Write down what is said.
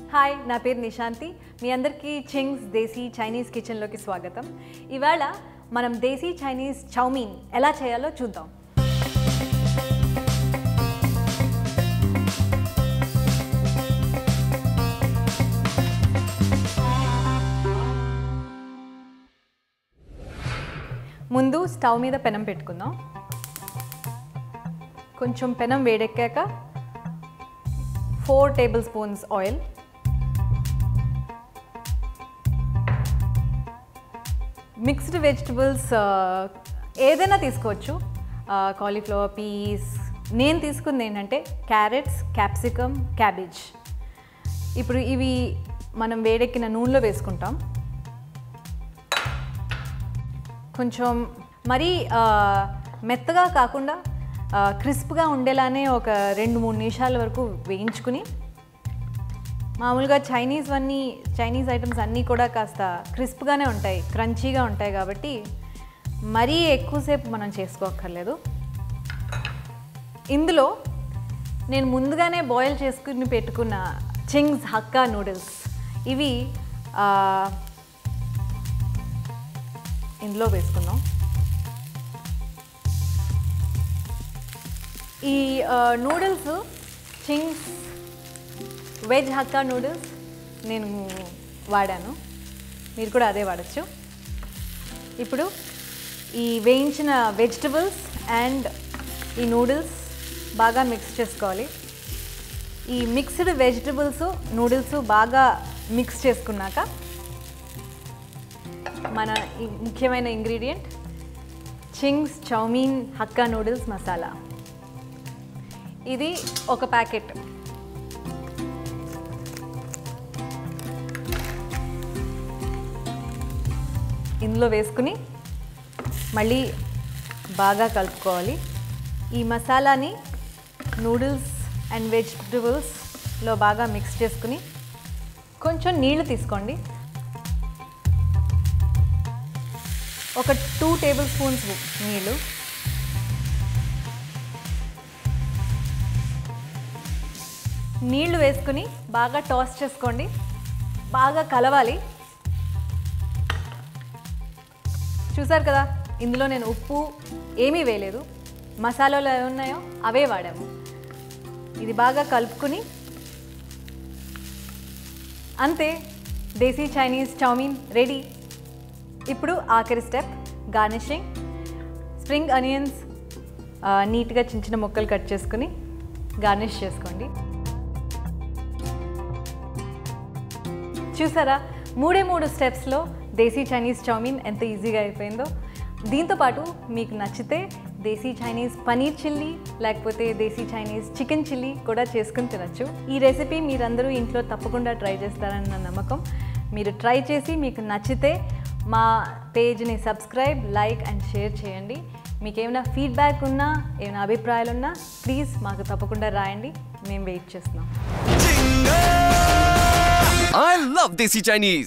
Hi నా పేరు నిశాంతి మీ అందరికీ చింగ్స్ దేశీ చైనీస్ కిచెన్లోకి స్వాగతం ఇవాళ మనం దేశీ చైనీస్ చౌమీన్ ఎలా చేయాలో చూద్దాం ముందు స్టవ్ మీద పెనం పెట్టుకుందాం కొంచెం పెనం వేడెక్కాక four tablespoons oil mixed vegetables ఏదైనా తీసుకోవచ్చు కాలీఫ్లవర్ పీస్ నేను తీసుకుంది ఏంటంటే క్యారెట్స్ క్యాప్సికమ్ క్యాబేజ్ ఇప్పుడు ఇవి మనం వేడెక్కిన నూనెలో వేసుకుంటాం కొంచెం మరీ ఆ, మెత్తగా కాకుండా ఆ, క్రిస్ప్గా ఉండేలానే ఒక రెండు మూడు నిమిషాల వరకు వేయించుకుని మామూలుగా చైనీస్ అన్నీ చైనీస్ ఐటమ్స్ అన్నీ కూడా కాస్త క్రిస్ప్గానే ఉంటాయి క్రంచీగా ఉంటాయి కాబట్టి మరీ ఎక్కువసేపు మనం చేసుకోక్కర్లేదు ఇందులో నేను ముందుగానే బాయిల్ చేసుకుని పెట్టుకున్న చింగ్స్ హక్కా నూడిల్స్ ఇవి ఆ, ఇందులో వేసుకుందాం ఈ noodles Ching's veg hakka noodles నేను వాడాను మీరు కూడా అదే వాడచ్చు ఇప్పుడు ఈ వేయించిన వెజిటబుల్స్ అండ్ ఈ నూడిల్స్ బాగా మిక్స్ చేసుకోవాలి ఈ మిక్స్డ్ వెజిటబుల్స్ నూడిల్స్ బాగా మిక్స్ చేసుకున్నాక మన ఈ ముఖ్యమైన ingredient Ching's chowmein hakka noodles masala ఇది ఒక ప్యాకెట్ ఇందులో వేసుకుని మళ్ళీ బాగా కలుపుకోవాలి ఈ మసాలాని నూడిల్స్ అండ్ వెజిటబుల్స్లో బాగా మిక్స్ చేసుకుని కొంచెం నీళ్లు తీసుకోండి ఒక టూ టేబుల్ స్పూన్స్ నీళ్ళు నీళ్లు వేసుకుని బాగా టాస్ చేసుకోండి బాగా కలవాలి చూసారు కదా ఇందులో నేను ఉప్పు ఏమీ వేయలేదు మసాలాలు ఏమి ఉన్నాయో అవే వాడాము ఇది బాగా కలుపుకుని అంతే దేశీ చైనీస్ చౌమీన్ రెడీ ఇప్పుడు ఆఖరి స్టెప్ గార్నిషింగ్ స్ప్రింగ్ అనియన్స్ నీట్గా చిన్న చిన్న ముక్కలు కట్ చేసుకుని గార్నిష్ చేసుకోండి చూసారా మూడే మూడు స్టెప్స్లో దేశీ చైనీస్ చౌమీన్ ఎంత ఈజీగా అయిపోయిందో దీంతోపాటు మీకు నచ్చితే దేశీ చైనీస్ పనీర్ చిల్లీ లేకపోతే దేశీ చైనీస్ చికెన్ చిల్లీ కూడా చేసుకుని తినచ్చు ఈ రెసిపీ మీరందరూ ఇంట్లో తప్పకుండా ట్రై చేస్తారని నా నమ్మకం మీరు ట్రై చేసి మీకు నచ్చితే మా పేజ్ని సబ్స్క్రైబ్ లైక్ అండ్ షేర్ చేయండి మీకు ఏమైనా ఫీడ్బ్యాక్ ఉన్నా ఏమైనా అభిప్రాయాలు ఉన్నా ప్లీజ్ మాకు తప్పకుండా రాయండి మేము వెయిట్ చేస్తున్నాం I love Desi Chinese.